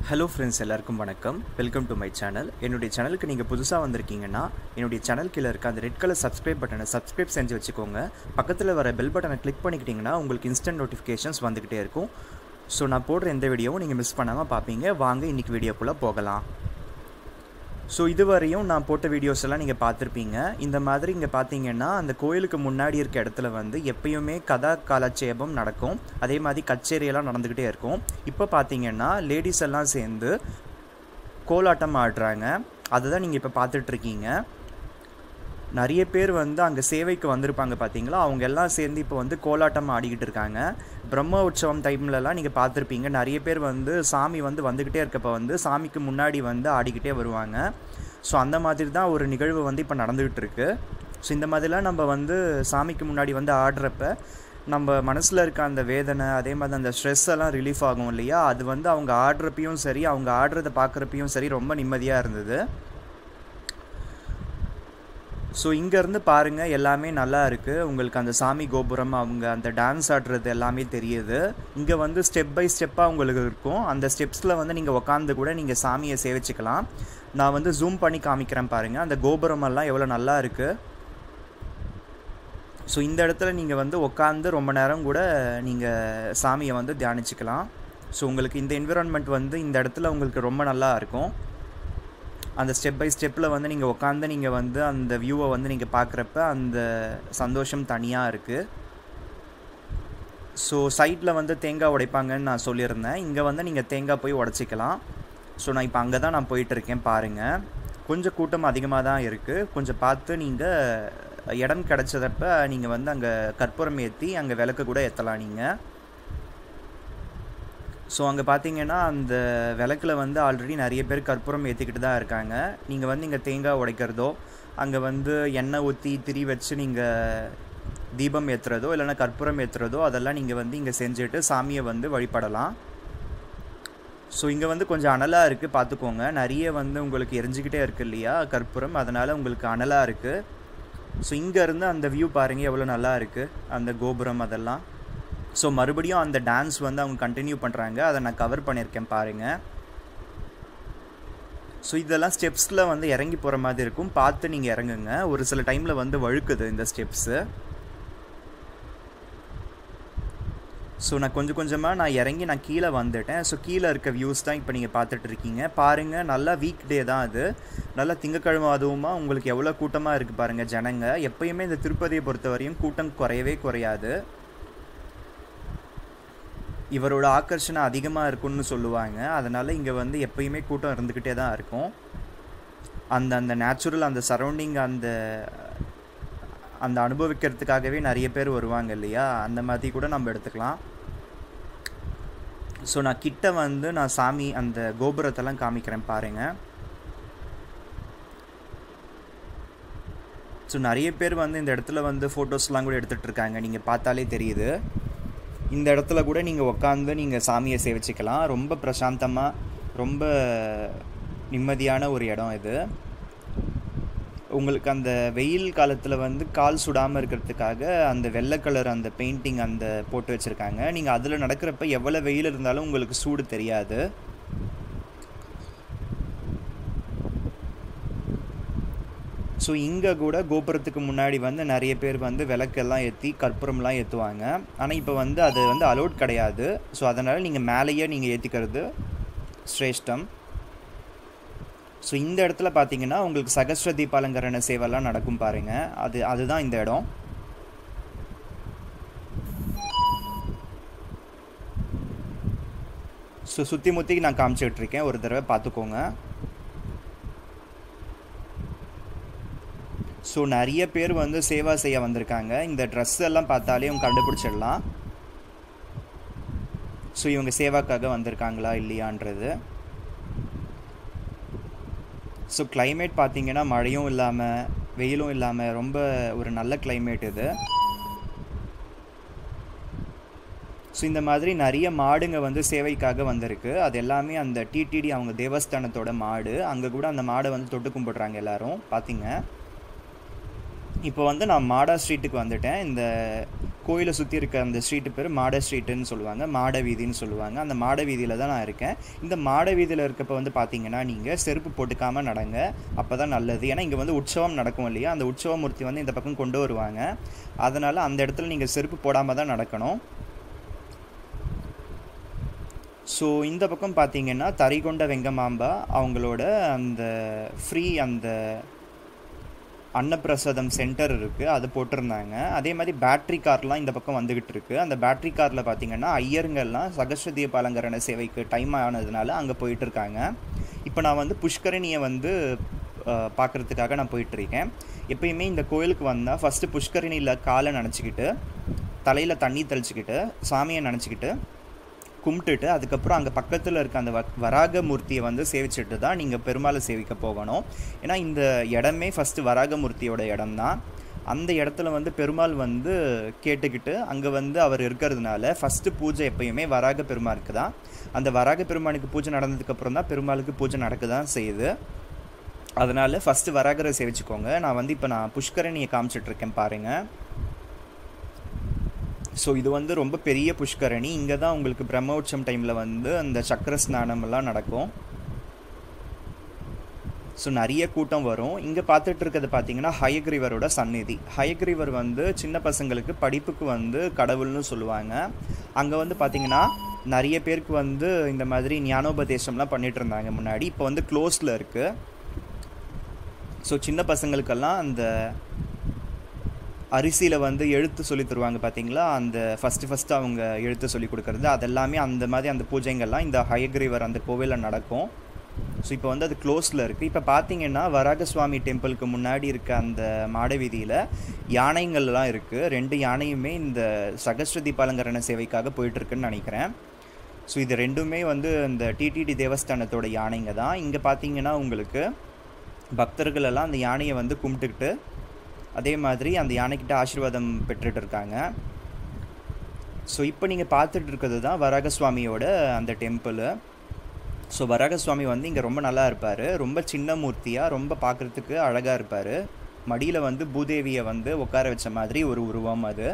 hello friends எல்லாருக்கும் வணக்கம் welcome to my channel என்னுடைய சேனலுக்கு நீங்கள் புதுசாக வந்திருக்கீங்கன்னா என்னுடைய சேனல் கீழே இருக்க அந்த ரெட் கலர் சப்ஸ்கிரைப் பட்டனை சப்ஸ்கிரைப் செஞ்சு வச்சுக்கோங்க பக்கத்தில் வர பெல் பட்டனை கிளிக் பண்ணிக்கிட்டிங்கன்னா உங்களுக்கு இன்ஸ்டன்ட் நோட்டிஃபிகேஷன்ஸ் வந்துக்கிட்டே இருக்கும் ஸோ நான் போடுற எந்த வீடியோவும் நீங்கள் மிஸ் பண்ணாமல் பார்ப்பீங்க வாங்க இன்றைக்கி வீடியோக்குள்ளே போகலாம் ஸோ இதுவரையும் நான் போட்ட வீடியோஸ் எல்லாம் நீங்கள் பார்த்துருப்பீங்க இந்த மாதிரி இங்கே பார்த்தீங்கன்னா அந்த கோயிலுக்கு முன்னாடி இருக்க இடத்துல வந்து எப்பயுமே கதா காலட்சேபம் நடக்கும் அதே மாதிரி கச்சேரியெல்லாம் நடந்துக்கிட்டே இருக்கும் இப்போ பார்த்தீங்கன்னா லேடிஸ் எல்லாம் சேர்ந்து கோலாட்டம் ஆடுறாங்க அதை தான் நீங்கள் இப்போ பார்த்துட்ருக்கீங்க நிறைய பேர் வந்து அங்கே சேவைக்கு வந்திருப்பாங்க பார்த்தீங்களா அவங்க எல்லாம் சேர்ந்து இப்போ வந்து கோலாட்டம் ஆடிக்கிட்டு இருக்காங்க பிரம்ம உற்சவம் டைம்லலாம் நீங்கள் பார்த்துருப்பீங்க நிறைய பேர் வந்து சாமி வந்து வந்துக்கிட்டே இருக்கப்போ வந்து சாமிக்கு முன்னாடி வந்து ஆடிக்கிட்டே வருவாங்க ஸோ அந்த மாதிரி தான் ஒரு நிகழ்வு வந்து இப்போ நடந்துக்கிட்டு இருக்கு ஸோ இந்த மாதிரிலாம் நம்ம வந்து சாமிக்கு முன்னாடி வந்து ஆடுறப்ப நம்ம மனசில் இருக்க அந்த வேதனை அதே மாதிரி அந்த ஸ்ட்ரெஸ் எல்லாம் ரிலீஃப் ஆகும் இல்லையா அது வந்து அவங்க ஆடுறப்பையும் சரி அவங்க ஆடுறத பார்க்குறப்பையும் சரி ரொம்ப நிம்மதியாக இருந்தது ஸோ இங்கேருந்து பாருங்கள் எல்லாமே நல்லா இருக்குது உங்களுக்கு அந்த சாமி கோபுரம் அவங்க அந்த டான்ஸ் ஆடுறது எல்லாமே தெரியுது இங்கே வந்து ஸ்டெப் பை ஸ்டெப்பாக உங்களுக்கு இருக்கும் அந்த ஸ்டெப்ஸில் வந்து நீங்கள் உட்காந்து கூட நீங்கள் சாமியை சேவிச்சுக்கலாம் நான் வந்து ஜூம் பண்ணி காமிக்கிறேன் பாருங்கள் அந்த கோபுரம் எல்லாம் எவ்வளோ நல்லா இருக்குது ஸோ இந்த இடத்துல நீங்கள் வந்து உட்காந்து ரொம்ப நேரம் கூட நீங்கள் சாமியை வந்து தியானிச்சுக்கலாம் ஸோ உங்களுக்கு இந்த என்விரான்மெண்ட் வந்து இந்த இடத்துல உங்களுக்கு ரொம்ப நல்லா இருக்கும் அந்த ஸ்டெப் பை ஸ்டெப்பில் வந்து நீங்கள் உட்காந்து நீங்கள் வந்து அந்த வியூவை வந்து நீங்கள் பார்க்குறப்ப அந்த சந்தோஷம் தனியாக இருக்குது ஸோ சைட்டில் வந்து தேங்காய் உடைப்பாங்கன்னு நான் சொல்லியிருந்தேன் இங்கே வந்து நீங்கள் தேங்காய் போய் உடச்சிக்கலாம் ஸோ நான் இப்போ அங்கே தான் நான் போயிட்டுருக்கேன் பாருங்கள் கொஞ்சம் கூட்டம் அதிகமாக தான் இருக்குது கொஞ்சம் பார்த்து நீங்கள் இடம் கிடச்சதப்ப நீங்கள் வந்து அங்கே கற்பூரம் ஏற்றி அங்கே விளக்கு கூட ஏற்றலாம் நீங்கள் ஸோ அங்கே பார்த்தீங்கன்னா அந்த விளக்கில் வந்து ஆல்ரெடி நிறைய பேர் கற்பூரம் ஏற்றிக்கிட்டு தான் இருக்காங்க நீங்கள் வந்து இங்கே தேங்காய் உடைக்கிறதோ அங்கே வந்து எண்ணெய் ஊற்றி திரி வச்சு நீங்கள் தீபம் ஏற்றுறதோ இல்லைன்னா கற்பூரம் ஏற்றுறதோ அதெல்லாம் நீங்கள் வந்து இங்கே செஞ்சுட்டு சாமியை வந்து வழிபடலாம் ஸோ இங்கே வந்து கொஞ்சம் அனலாக இருக்குது பார்த்துக்கோங்க நிறைய வந்து உங்களுக்கு எரிஞ்சிக்கிட்டே இருக்குது இல்லையா கற்பூரம் அதனால் உங்களுக்கு அனலாக இருக்குது ஸோ இங்கேருந்து அந்த வியூ பாருங்கள் எவ்வளோ நல்லா இருக்குது அந்த கோபுரம் அதெல்லாம் ஸோ மறுபடியும் அந்த டான்ஸ் வந்து அவங்க கண்டினியூ பண்ணுறாங்க அதை நான் கவர் பண்ணியிருக்கேன் பாருங்கள் ஸோ இதெல்லாம் ஸ்டெப்ஸில் வந்து இறங்கி போகிற மாதிரி இருக்கும் பார்த்து நீங்கள் இறங்குங்க ஒரு சில டைமில் வந்து வழுக்குது இந்த ஸ்டெப்ஸு ஸோ நான் கொஞ்சம் கொஞ்சமாக நான் இறங்கி நான் கீழே வந்துட்டேன் ஸோ கீழே இருக்க வியூஸ் தான் இப்போ நீங்கள் பார்த்துட்டு இருக்கீங்க பாருங்கள் நல்லா வீக் டே தான் அது நல்லா திங்கக்கிழமை அதுவுமா உங்களுக்கு எவ்வளோ கூட்டமாக இருக்குது பாருங்கள் ஜனங்க எப்பயுமே இந்த திருப்பதியை பொறுத்தவரையும் கூட்டம் குறையவே குறையாது இவரோட ஆக்கர்ஷணை அதிகமாக இருக்கும்னு சொல்லுவாங்க அதனால் இங்கே வந்து எப்பயுமே கூட்டம் இருந்துக்கிட்டே தான் இருக்கும் அந்த அந்த நேச்சுரல் அந்த சரௌண்டிங் அந்த அந்த அனுபவிக்கிறதுக்காகவே நிறைய பேர் வருவாங்க இல்லையா அந்த மாதிரி கூட நம்ம எடுத்துக்கலாம் ஸோ நான் கிட்ட வந்து நான் சாமி அந்த கோபுரத்தெல்லாம் காமிக்கிறேன் பாருங்கள் ஸோ நிறைய பேர் வந்து இந்த இடத்துல வந்து ஃபோட்டோஸ்லாம் கூட எடுத்துகிட்டு இருக்காங்க நீங்கள் பார்த்தாலே தெரியுது இந்த இடத்துல கூட நீங்கள் உக்காந்து நீங்கள் சாமியை சேவிச்சிக்கலாம் ரொம்ப பிரசாந்தமாக ரொம்ப நிம்மதியான ஒரு இடம் இது உங்களுக்கு அந்த வெயில் காலத்தில் வந்து கால் சுடாமல் இருக்கிறதுக்காக அந்த வெள்ளை கலர் அந்த பெயிண்டிங் அந்த போட்டு வச்சுருக்காங்க நீங்கள் அதில் நடக்கிறப்ப எவ்வளோ வெயில் இருந்தாலும் உங்களுக்கு சூடு தெரியாது ஸோ இங்கே கூட கோபுரத்துக்கு முன்னாடி வந்து நிறைய பேர் வந்து விளக்கெல்லாம் ஏற்றி கற்பூரம்லாம் ஏற்றுவாங்க ஆனால் இப்போ வந்து அது வந்து அலோட் கிடையாது ஸோ அதனால் நீங்கள் மேலேயே நீங்கள் ஏற்றிக்கிறது சிரேஷ்டம் ஸோ இந்த இடத்துல பார்த்தீங்கன்னா உங்களுக்கு சகஸ்ர தீபாலங்கரண சேவைலாம் நடக்கும் பாருங்கள் அது அதுதான் இந்த இடம் ஸோ சுற்றி முற்றி நான் காமிச்சிட்ருக்கேன் ஒரு தடவை பார்த்துக்கோங்க ஸோ நிறைய பேர் வந்து சேவா செய்ய வந்திருக்காங்க இந்த ட்ரெஸ் எல்லாம் பார்த்தாலே அவங்க கண்டுபிடிச்சிடலாம் ஸோ இவங்க சேவாக்காக வந்திருக்காங்களா இல்லையான்றது ஸோ கிளைமேட் பார்த்தீங்கன்னா மழையும் இல்லாமல் வெயிலும் இல்லாமல் ரொம்ப ஒரு நல்ல கிளைமேட் இது ஸோ இந்த மாதிரி நிறைய மாடுங்க வந்து சேவைக்காக வந்திருக்கு அது எல்லாமே அந்த டிடிடி அவங்க தேவஸ்தானத்தோட மாடு அங்கே கூட அந்த மாடை வந்து தொட்டு கும்பிடுறாங்க எல்லாரும் பார்த்தீங்க இப்போ வந்து நான் மாடா ஸ்ட்ரீட்டுக்கு வந்துட்டேன் இந்த கோயிலை சுற்றி இருக்க அந்த ஸ்ட்ரீட்டு பேர் மாட ஸ்ட்ரீட்டுன்னு சொல்லுவாங்க மாட வீதின்னு சொல்லுவாங்க அந்த மாட வீதியில் தான் நான் இருக்கேன் இந்த மாட வீதியில் இருக்கப்போ வந்து பார்த்தீங்கன்னா நீங்கள் செருப்பு போட்டுக்காமல் நடங்க அப்போ தான் நல்லது ஏன்னா இங்கே வந்து உற்சவம் நடக்கும் இல்லையா அந்த உற்சவ மூர்த்தி வந்து இந்த பக்கம் கொண்டு வருவாங்க அதனால் அந்த இடத்துல நீங்கள் செருப்பு போடாமல் தான் நடக்கணும் ஸோ இந்த பக்கம் பார்த்தீங்கன்னா தறிகொண்ட வெங்கமாம்பா அவங்களோட அந்த ஃப்ரீ அந்த அன்னப்பிரசாதம் சென்டர் இருக்குது அது போட்டிருந்தாங்க அதே மாதிரி பேட்ரி கார்லாம் இந்த பக்கம் வந்துக்கிட்டு இருக்குது அந்த பேட்ரி காரில் பார்த்தீங்கன்னா ஐயருங்கெல்லாம் சகஸ்ர பாலங்கரண சேவைக்கு டைம் ஆனதுனால அங்கே போயிட்டு இருக்காங்க இப்போ நான் வந்து புஷ்கரணியை வந்து பார்க்குறதுக்காக நான் போயிட்டுருக்கேன் எப்பயுமே இந்த கோயிலுக்கு வந்தால் ஃபஸ்ட்டு புஷ்கரணியில் காலை நினச்சிக்கிட்டு தலையில் தண்ணி தெளிச்சிக்கிட்டு சாமியை நினச்சிக்கிட்டு கும்பிட்டுட்டு அதுக்கப்புறம் அங்கே பக்கத்தில் இருக்க அந்த வ வராக மூர்த்தியை வந்து சேவிச்சுட்டு தான் நீங்கள் பெருமாளை சேவிக்க போகணும் ஏன்னா இந்த இடமே ஃபஸ்ட்டு வராக மூர்த்தியோட இடம் தான் அந்த இடத்துல வந்து பெருமாள் வந்து கேட்டுக்கிட்டு அங்கே வந்து அவர் இருக்கிறதுனால ஃபஸ்ட்டு பூஜை எப்பயுமே வராக பெருமாளுக்கு தான் அந்த வராக பெருமானுக்கு பூஜை நடந்ததுக்கப்புறம் தான் பெருமாளுக்கு பூஜை நடக்க தான் செய்யுது அதனால் ஃபஸ்ட்டு வராகரை சேவிச்சுக்கோங்க நான் வந்து இப்போ நான் புஷ்கரணியை காமிச்சிட்ருக்கேன் பாருங்கள் ஸோ இது வந்து ரொம்ப பெரிய புஷ்கரணி இங்கே தான் உங்களுக்கு பிரம்மோற்சவம் டைமில் வந்து அந்த சக்கர ஸ்நானமெல்லாம் நடக்கும் ஸோ நிறைய கூட்டம் வரும் இங்கே பார்த்துட்டு இருக்கிறது பார்த்தீங்கன்னா ஹயக்ரிவரோட சந்நிதி ஹயக்ரிவர் வந்து சின்ன பசங்களுக்கு படிப்புக்கு வந்து கடவுள்னு சொல்லுவாங்க அங்கே வந்து பார்த்தீங்கன்னா நிறைய பேருக்கு வந்து இந்த மாதிரி ஞானோபதேசம்லாம் பண்ணிட்டு இருந்தாங்க முன்னாடி இப்போ வந்து க்ளோஸில் இருக்குது ஸோ சின்ன பசங்களுக்கெல்லாம் அந்த அரிசியில் வந்து எழுத்து சொல்லி தருவாங்க பார்த்தீங்களா அந்த ஃபஸ்ட்டு ஃபஸ்ட்டு அவங்க எழுத்து சொல்லி கொடுக்குறது அதெல்லாமே அந்த மாதிரி அந்த பூஜைங்கள்லாம் இந்த ஹயக்ரீவர் அந்த கோவிலில் நடக்கும் ஸோ இப்போ வந்து அது க்ளோஸில் இருக்குது இப்போ பார்த்தீங்கன்னா வராகசுவாமி டெம்பிளுக்கு முன்னாடி இருக்க அந்த மாட வீதியில் யானைங்கள்லாம் இருக்குது ரெண்டு யானையுமே இந்த சகஸ்ர தீபாலங்கரண சேவைக்காக போயிட்டுருக்குன்னு நினைக்கிறேன் ஸோ இது ரெண்டுமே வந்து இந்த டிடிடி தேவஸ்தானத்தோட யானைங்க தான் இங்கே பார்த்தீங்கன்னா உங்களுக்கு பக்தர்கள் எல்லாம் அந்த யானையை வந்து கும்பிட்டுக்கிட்டு அதே மாதிரி அந்த யானைக்கிட்ட ஆசீர்வாதம் பெற்றுட்டு இருக்காங்க ஸோ இப்போ நீங்கள் பார்த்துட்டு இருக்கிறது தான் வரகசுவாமியோட அந்த டெம்பிள் ஸோ வரகசுவாமி வந்து இங்கே ரொம்ப நல்லா இருப்பார் ரொம்ப சின்ன மூர்த்தியாக ரொம்ப பார்க்குறதுக்கு அழகாக இருப்பார் மடியில் வந்து பூதேவியை வந்து உட்கார வச்ச மாதிரி ஒரு உருவம் அது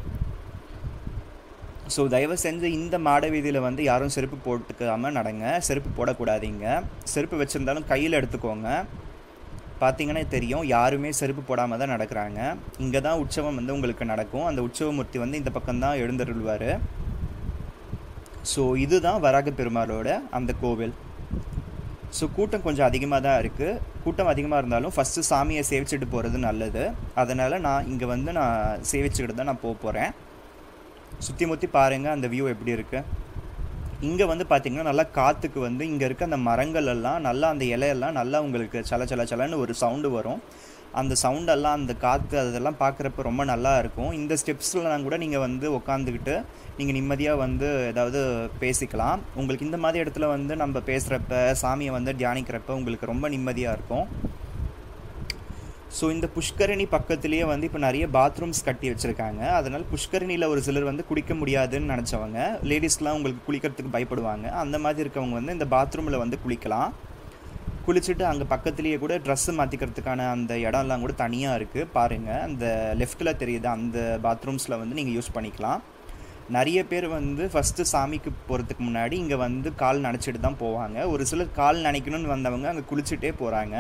ஸோ தயவு செஞ்சு இந்த மாட வீதியில் வந்து யாரும் செருப்பு போட்டுக்காமல் நடங்க செருப்பு போடக்கூடாதீங்க செருப்பு வச்சுருந்தாலும் கையில் எடுத்துக்கோங்க பார்த்தீங்கன்னா தெரியும் யாருமே செருப்பு போடாமல் தான் நடக்கிறாங்க இங்கே தான் உற்சவம் வந்து உங்களுக்கு நடக்கும் அந்த உற்சவமூர்த்தி வந்து இந்த பக்கம் தான் எழுந்தருள்வார் ஸோ இதுதான் வராக பெருமாளோட அந்த கோவில் ஸோ கூட்டம் கொஞ்சம் அதிகமாக தான் இருக்குது கூட்டம் அதிகமாக இருந்தாலும் ஃபஸ்ட்டு சாமியை சேவிச்சுட்டு போகிறது நல்லது அதனால் நான் இங்கே வந்து நான் சேவிச்சுக்கிட்டு தான் நான் போக போகிறேன் சுற்றி முற்றி பாருங்கள் அந்த வியூ எப்படி இருக்குது இங்கே வந்து பார்த்திங்கன்னா நல்லா காற்றுக்கு வந்து இங்கே இருக்க அந்த மரங்கள் எல்லாம் நல்லா அந்த இலையெல்லாம் நல்லா உங்களுக்கு சல சல சலன்னு ஒரு சவுண்டு வரும் அந்த சவுண்டெல்லாம் அந்த காற்று அதெல்லாம் பார்க்குறப்ப ரொம்ப நல்லா இருக்கும் இந்த ஸ்டெப்ஸ்லாம் கூட நீங்கள் வந்து உட்காந்துக்கிட்டு நீங்கள் நிம்மதியாக வந்து ஏதாவது பேசிக்கலாம் உங்களுக்கு இந்த மாதிரி இடத்துல வந்து நம்ம பேசுகிறப்ப சாமியை வந்து தியானிக்கிறப்ப உங்களுக்கு ரொம்ப நிம்மதியாக இருக்கும் ஸோ இந்த புஷ்கரணி பக்கத்துலேயே வந்து இப்போ நிறைய பாத்ரூம்ஸ் கட்டி வச்சுருக்காங்க அதனால் புஷ்கரணியில் ஒரு சிலர் வந்து குளிக்க முடியாதுன்னு நினச்சவங்க லேடிஸ்லாம் உங்களுக்கு குளிக்கிறதுக்கு பயப்படுவாங்க அந்த மாதிரி இருக்கவங்க வந்து இந்த பாத்ரூமில் வந்து குளிக்கலாம் குளிச்சுட்டு அங்கே பக்கத்துலேயே கூட ட்ரெஸ்ஸு மாற்றிக்கிறதுக்கான அந்த இடம்லாம் கூட தனியாக இருக்குது பாருங்கள் அந்த லெஃப்ட்டில் தெரியுது அந்த பாத்ரூம்ஸில் வந்து நீங்கள் யூஸ் பண்ணிக்கலாம் நிறைய பேர் வந்து ஃபஸ்ட்டு சாமிக்கு போகிறதுக்கு முன்னாடி இங்கே வந்து கால் நனைச்சிட்டு தான் போவாங்க ஒரு சிலர் கால் நனைக்கணும்னு வந்தவங்க அங்கே குளிச்சுட்டே போகிறாங்க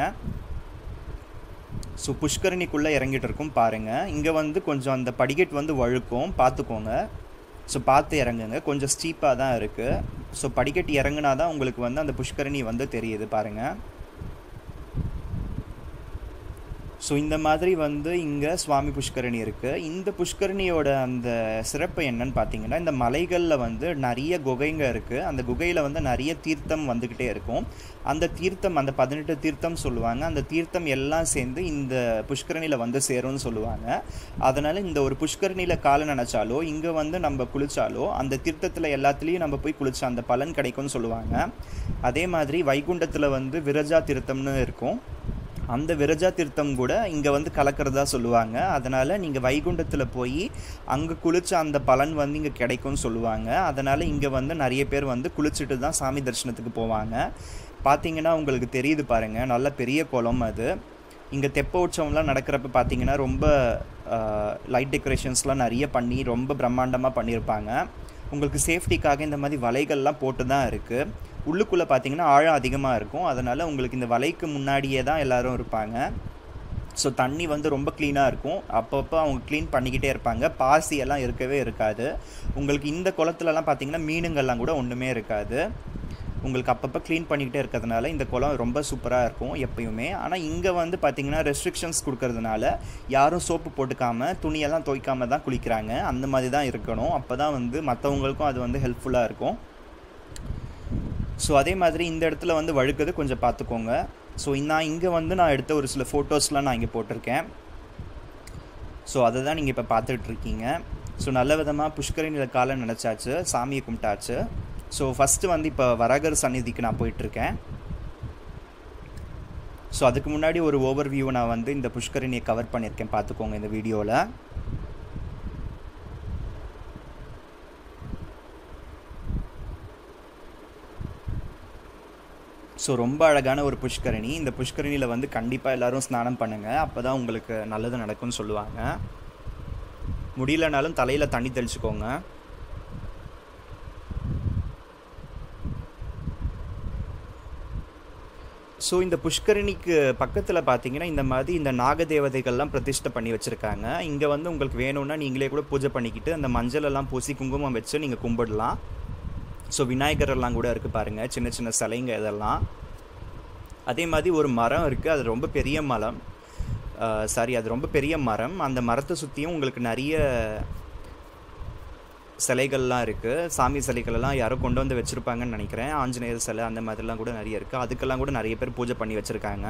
ஸோ புஷ்கரணிக்குள்ளே இறங்கிட்டு இருக்கும் பாருங்கள் இங்கே வந்து கொஞ்சம் அந்த படிக்கட் வந்து வழுக்கும் பார்த்துக்கோங்க ஸோ பார்த்து இறங்குங்க கொஞ்சம் ஸ்டீப்பாக தான் இருக்குது ஸோ படிக்கட்டு இறங்குனா தான் உங்களுக்கு வந்து அந்த புஷ்கரணி வந்து தெரியுது பாருங்கள் ஸோ இந்த மாதிரி வந்து இங்கே சுவாமி புஷ்கரணி இருக்குது இந்த புஷ்கரணியோட அந்த சிறப்பு என்னன்னு பார்த்தீங்கன்னா இந்த மலைகளில் வந்து நிறைய குகைங்க இருக்குது அந்த குகையில் வந்து நிறைய தீர்த்தம் வந்துக்கிட்டே இருக்கும் அந்த தீர்த்தம் அந்த பதினெட்டு தீர்த்தம் சொல்லுவாங்க அந்த தீர்த்தம் எல்லாம் சேர்ந்து இந்த புஷ்கரணியில் வந்து சேரும்னு சொல்லுவாங்க அதனால் இந்த ஒரு புஷ்கரணியில் காலை நினச்சாலோ இங்கே வந்து நம்ம குளிச்சாலோ அந்த தீர்த்தத்தில் எல்லாத்துலேயும் நம்ம போய் குளிச்சா அந்த பலன் கிடைக்கும்னு சொல்லுவாங்க அதே மாதிரி வைகுண்டத்தில் வந்து விரஜா தீர்த்தம்னு இருக்கும் அந்த விரஜா தீர்த்தம் கூட இங்கே வந்து கலக்கிறதா சொல்லுவாங்க அதனால் நீங்கள் வைகுண்டத்தில் போய் அங்கே குளிச்ச அந்த பலன் வந்து இங்கே கிடைக்கும்னு சொல்லுவாங்க அதனால் இங்கே வந்து நிறைய பேர் வந்து குளிச்சுட்டு தான் சாமி தரிசனத்துக்கு போவாங்க பார்த்தீங்கன்னா உங்களுக்கு தெரியுது பாருங்கள் நல்ல பெரிய குளம் அது இங்கே தெப்ப உற்சவம்லாம் நடக்கிறப்ப பார்த்தீங்கன்னா ரொம்ப லைட் டெக்கரேஷன்ஸ்லாம் நிறைய பண்ணி ரொம்ப பிரம்மாண்டமாக பண்ணியிருப்பாங்க உங்களுக்கு சேஃப்டிக்காக இந்த மாதிரி வலைகள்லாம் போட்டு தான் இருக்குது உள்ளுக்குள்ளே பார்த்தீங்கன்னா ஆழம் அதிகமாக இருக்கும் அதனால் உங்களுக்கு இந்த வலைக்கு முன்னாடியே தான் எல்லோரும் இருப்பாங்க ஸோ தண்ணி வந்து ரொம்ப க்ளீனாக இருக்கும் அப்பப்போ அவங்க க்ளீன் பண்ணிக்கிட்டே இருப்பாங்க பாசி எல்லாம் இருக்கவே இருக்காது உங்களுக்கு இந்த குளத்துலலாம் பார்த்தீங்கன்னா மீனுங்கள்லாம் கூட ஒன்றுமே இருக்காது உங்களுக்கு அப்பப்போ க்ளீன் பண்ணிக்கிட்டே இருக்கிறதுனால இந்த குளம் ரொம்ப சூப்பராக இருக்கும் எப்பயுமே ஆனால் இங்கே வந்து பார்த்திங்கன்னா ரெஸ்ட்ரிக்ஷன்ஸ் கொடுக்கறதுனால யாரும் சோப்பு போட்டுக்காம துணியெல்லாம் துவைக்காம தான் குளிக்கிறாங்க அந்த மாதிரி தான் இருக்கணும் அப்போ தான் வந்து மற்றவங்களுக்கும் அது வந்து ஹெல்ப்ஃபுல்லாக இருக்கும் ஸோ அதே மாதிரி இந்த இடத்துல வந்து வழுக்குது கொஞ்சம் பார்த்துக்கோங்க ஸோ நான் இங்கே வந்து நான் எடுத்த ஒரு சில ஃபோட்டோஸ்லாம் நான் இங்கே போட்டிருக்கேன் ஸோ அதை தான் நீங்கள் இப்போ பார்த்துட்ருக்கீங்க ஸோ நல்ல விதமாக புஷ்கரணியில் காலை நினச்சாச்சு சாமியை கும்பிட்டாச்சு ஸோ ஃபஸ்ட்டு வந்து இப்போ வரகர் சந்நிதிக்கு நான் போயிட்டுருக்கேன் ஸோ அதுக்கு முன்னாடி ஒரு ஓவர் வியூவை நான் வந்து இந்த புஷ்கரணியை கவர் பண்ணியிருக்கேன் பார்த்துக்கோங்க இந்த வீடியோவில் ஸோ ரொம்ப அழகான ஒரு புஷ்கரணி இந்த புஷ்கரணியில் வந்து கண்டிப்பாக எல்லோரும் ஸ்நானம் பண்ணுங்கள் அப்போ தான் உங்களுக்கு நல்லது நடக்கும்னு சொல்லுவாங்க முடியலனாலும் தலையில் தண்ணி தெளிச்சுக்கோங்க ஸோ இந்த புஷ்கரணிக்கு பக்கத்தில் பார்த்தீங்கன்னா இந்த மாதிரி இந்த நாக தேவதைகள்லாம் பிரதிஷ்டை பண்ணி வச்சுருக்காங்க இங்கே வந்து உங்களுக்கு வேணும்னா நீங்களே கூட பூஜை பண்ணிக்கிட்டு அந்த மஞ்சள் எல்லாம் பூசி குங்குமம் வச்சு நீங்கள் கும்பிடலாம் ஸோ விநாயகர் எல்லாம் கூட இருக்குது பாருங்கள் சின்ன சின்ன சிலைங்க இதெல்லாம் அதே மாதிரி ஒரு மரம் இருக்குது அது ரொம்ப பெரிய மரம் சாரி அது ரொம்ப பெரிய மரம் அந்த மரத்தை சுற்றியும் உங்களுக்கு நிறைய சிலைகள்லாம் இருக்குது சாமி சிலைகளெல்லாம் யாரோ கொண்டு வந்து வச்சுருப்பாங்கன்னு நினைக்கிறேன் ஆஞ்சநேயர் சிலை அந்த மாதிரிலாம் கூட நிறைய இருக்குது அதுக்கெல்லாம் கூட நிறைய பேர் பூஜை பண்ணி வச்சுருக்காங்க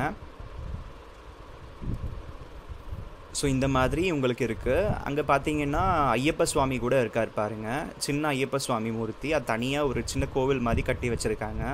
ஸோ இந்த மாதிரி உங்களுக்கு இருக்குது அங்கே பார்த்தீங்கன்னா ஐயப்ப சுவாமி கூட இருக்கார் பாருங்க சின்ன ஐயப்ப சுவாமி மூர்த்தி அது தனியாக ஒரு சின்ன கோவில் மாதிரி கட்டி வச்சுருக்காங்க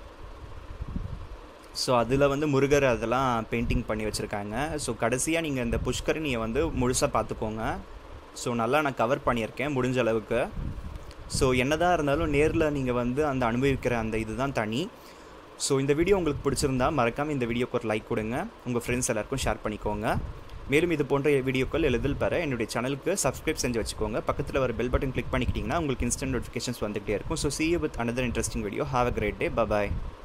ஸோ அதில் வந்து முருகர் அதெல்லாம் பெயிண்டிங் பண்ணி வச்சுருக்காங்க ஸோ கடைசியாக நீங்கள் இந்த புஷ்கரணியை வந்து முழுசாக பார்த்துக்கோங்க ஸோ நல்லா நான் கவர் பண்ணியிருக்கேன் முடிஞ்ச அளவுக்கு ஸோ என்னதான் இருந்தாலும் நேரில் நீங்கள் வந்து அந்த அனுபவிக்கிற அந்த இதுதான் தனி ஸோ இந்த வீடியோ உங்களுக்கு பிடிச்சிருந்தா மறக்காமல் இந்த வீடியோக்கு ஒரு லைக் கொடுங்க உங்கள் ஃப்ரெண்ட்ஸ் எல்லாருக்கும் ஷேர் பண்ணிக்கோங்க மேலும் இது போன்ற வீடியோக்கள் எளிதில் பெற என்னுடைய சேனலுக்கு சப்ஸ்கிரைப் செஞ்சு வச்சுக்கோங்க பக்கத்தில் வர பெல் பட்டன் கிளிக் பண்ணிக்கிட்டிங்கன்னா உங்களுக்கு இன்ஸ்டன்ட் நோட்டிஃபிகேஷன்ஸ் வந்துகிட்டே இருக்கும் so see with another interesting video have a great day bye